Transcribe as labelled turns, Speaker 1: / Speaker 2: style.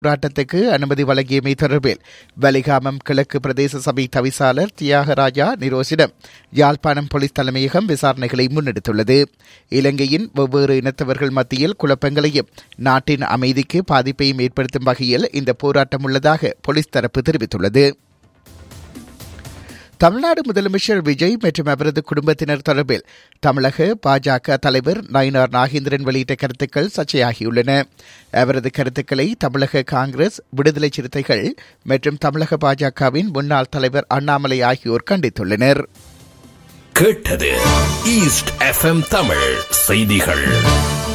Speaker 1: போராட்டத்துக்கு அனுமதி வழங்கியமை தொடர்பில் வலிகாமம் கிழக்கு பிரதேச சபை தவிசாளர் தியாகராஜா நிரோசிடம் யாழ்ப்பாணம் போலீஸ் தலைமையகம் விசாரணைகளை முன்னெடுத்துள்ளது இலங்கையின் வெவ்வேறு இனத்தவர்கள் மத்தியில் குழப்பங்களையும் நாட்டின் அமைதிக்கு பாதிப்பையும் ஏற்படுத்தும் வகையில் இந்த போராட்டம் உள்ளதாக போலீஸ் தரப்பு தெரிவித்துள்ளது தமிழ்நாடு முதலமைச்சர் விஜய் மற்றும் அவரது குடும்பத்தினர் தொடர்பில் தமிழக பாஜக தலைவர் நயினார் நாகேந்திரன் வெளியிட்ட கருத்துக்கள் சர்ச்சையாகியுள்ளன அவரது கருத்துக்களை தமிழக காங்கிரஸ் விடுதலை சிறுத்தைகள் மற்றும் தமிழக பாஜகவின் முன்னாள் தலைவர் அண்ணாமலை ஆகியோர் கண்டித்துள்ளனர்
Speaker 2: கேட்டது ஈஸ்ட் எஃப்எம் தமிழ் செய்திகள்